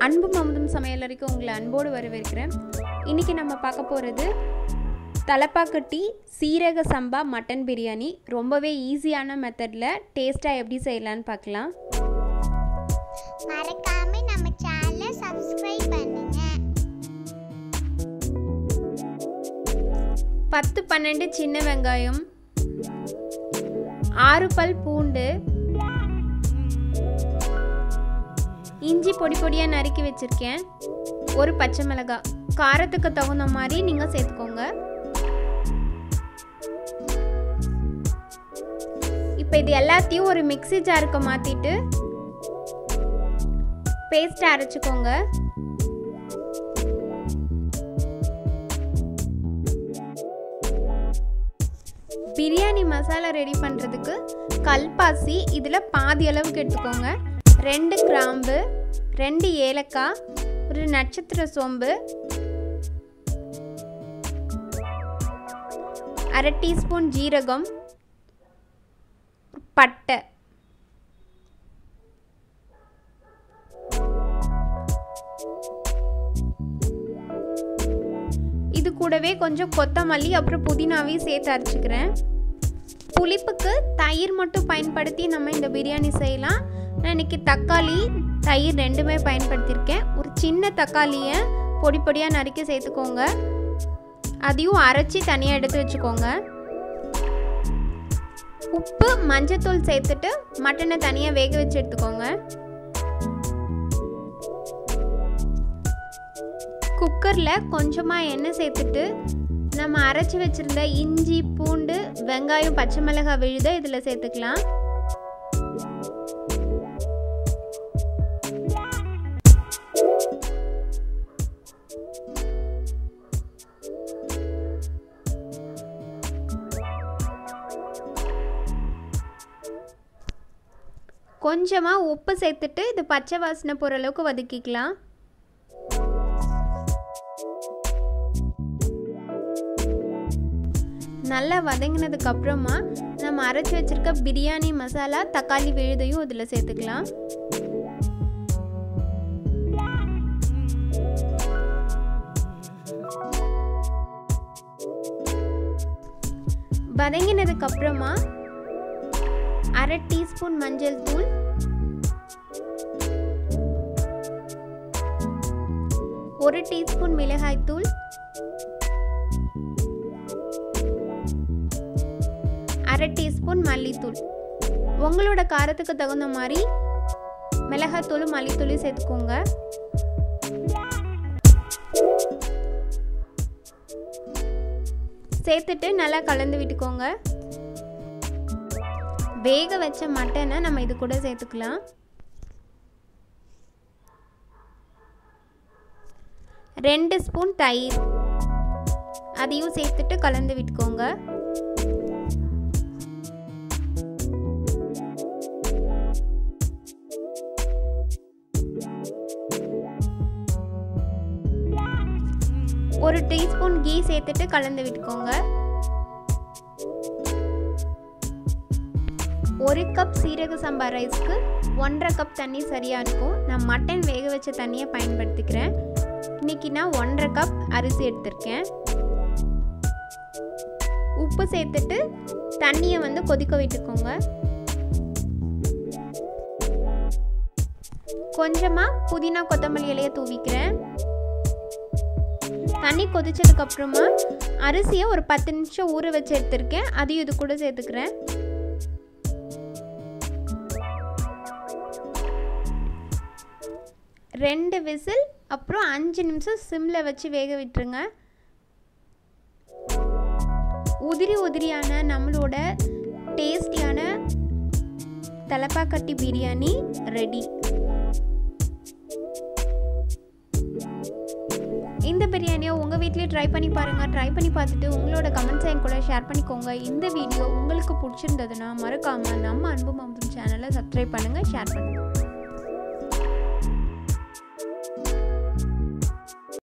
அன்பு மமுதும் சமையலறைக்கு உங்களை அன்போடு வரவேற்கிறேன் இன்றைக்கி நம்ம பார்க்க போகிறது தலப்பாக்கட்டி சீரக சம்பா மட்டன் பிரியாணி ரொம்பவே ஈஸியான மெத்தடில் டேஸ்ட்டாக எப்படி செய்யலான்னு பார்க்கலாம் மறக்காம நம்ம சேனலை சப்ஸ்கிரைப் பண்ணுங்க பத்து பன்னெண்டு சின்ன வெங்காயம் ஆறு பல் பூண்டு இஞ்சி பொடி பொடியாக நறுக்கி வச்சுருக்கேன் ஒரு பச்சை மிளகாய் காரத்துக்கு தகுந்த மாதிரி நீங்கள் சேர்த்துக்கோங்க இப்போ இது எல்லாத்தையும் ஒரு மிக்ஸி ஜாருக்கு மாற்றிட்டு பேஸ்ட் அரைச்சிக்கோங்க பிரியாணி மசாலா ரெடி பண்ணுறதுக்கு கல்பாசி இதில் பாதி அளவுக்கு எடுத்துக்கோங்க ரெண்டு கிராம்பு ரெண்டு ஏலக்காய் ஒரு நட்சத்திர சோம்பு அரை டீஸ்பூன் ஜீரகம் பட்டை இது கூடவே கொஞ்சம் கொத்தமல்லி அப்புறம் புதினாவையும் சேர்த்து அரைச்சிக்கிறேன் புளிப்புக்கு தயிர் மட்டும் பயன்படுத்தி நம்ம இந்த பிரியாணி செய்யலாம் நான் இன்னைக்கு தக்காளி தயிர் ரெண்டுமே பயன்படுத்தியிருக்கேன் ஒரு சின்ன தக்காளியை பொடி பொடியாக நறுக்கி சேர்த்துக்கோங்க அதையும் அரைச்சி தனியாக எடுத்து வச்சுக்கோங்க உப்பு மஞ்சத்தூள் சேர்த்துட்டு மட்டனை தனியாக வேக வச்சு எடுத்துக்கோங்க குக்கரில் கொஞ்சமாக எண்ணெய் சேர்த்துட்டு நம்ம அரைச்சி வச்சுருந்த இஞ்சி பூண்டு வெங்காயம் பச்சை மிளகாய் விழுத இதில் சேர்த்துக்கலாம் கொஞ்சமாக உப்பு சேர்த்துட்டு இது பச்சை வாசனை போகிற அளவுக்கு வதக்கிக்கலாம் நல்லா வதங்கினதுக்கு அப்புறமா நம்ம அரைச்சி வச்சிருக்க பிரியாணி மசாலா தக்காளி விழுதையும் இதில் சேர்த்துக்கலாம் வதங்கினதுக்கு அப்புறமா அரை டீஸ்பூன் மஞ்சள் தூள் ஒரு டீஸ்பூன் மிளகாய் தூள் அரை டீஸ்பூன் மல்லித்தூள் உங்களோட காரத்துக்கு தகுந்த மாதிரி மிளகாத்தூளும் மல்லித்தூளையும் சேர்த்துக்கோங்க சேர்த்துட்டு நல்லா கலந்து விட்டுக்கோங்க வேக வச்ச மட்டனை நம்ம இது கூட சேர்த்துக்கலாம் ரெண்டு ஸ்பூன் தயிர் அதையும் சேர்த்துட்டு கலந்து விட்டுக்கோங்க ஒரு டீஸ்பூன் கீ சேர்த்துட்டு கலந்து விட்டுக்கோங்க ஒரு கப் சீரக சம்பா ரைஸ்க்கு ஒன்றரை கப் தண்ணி சரியாக இருக்கும் நான் மட்டன் வேக வச்ச தண்ணியை பயன்படுத்திக்கிறேன் இன்னைக்கு நான் ஒன்றரை கப் அரிசி எடுத்திருக்கேன் உப்பு சேர்த்துட்டு தண்ணியை வந்து கொதிக்க விட்டுக்கோங்க கொஞ்சமாக புதினா கொத்தமல்லி இலையை தூவிக்கிறேன் தண்ணி கொதிச்சதுக்கு அப்புறமா அரிசியை ஒரு பத்து நிமிஷம் ஊற வச்சு எடுத்திருக்கேன் அதையும் இது கூட சேர்த்துக்கிறேன் ரெண்டு விசில் அப்புறம் அஞ்சு நிமிஷம் சிம்மில் வச்சு வேக விட்டுருங்க உதிரி உதிரியான நம்மளோட டேஸ்டியான தலப்பாக்கட்டி பிரியாணி ரெடி இந்த பிரியாணியை உங்கள் வீட்லேயே ட்ரை பண்ணி பாருங்கள் ட்ரை பண்ணி பார்த்துட்டு உங்களோட கமெண்ட்ஸை என் கூட ஷேர் பண்ணிக்கோங்க இந்த வீடியோ உங்களுக்கு பிடிச்சிருந்ததுன்னா மறக்காமல் நம்ம அன்பு மம்பும் சேனலை சப்ஸ்கிரைப் பண்ணுங்கள் ஷேர் பண்ணுங்கள்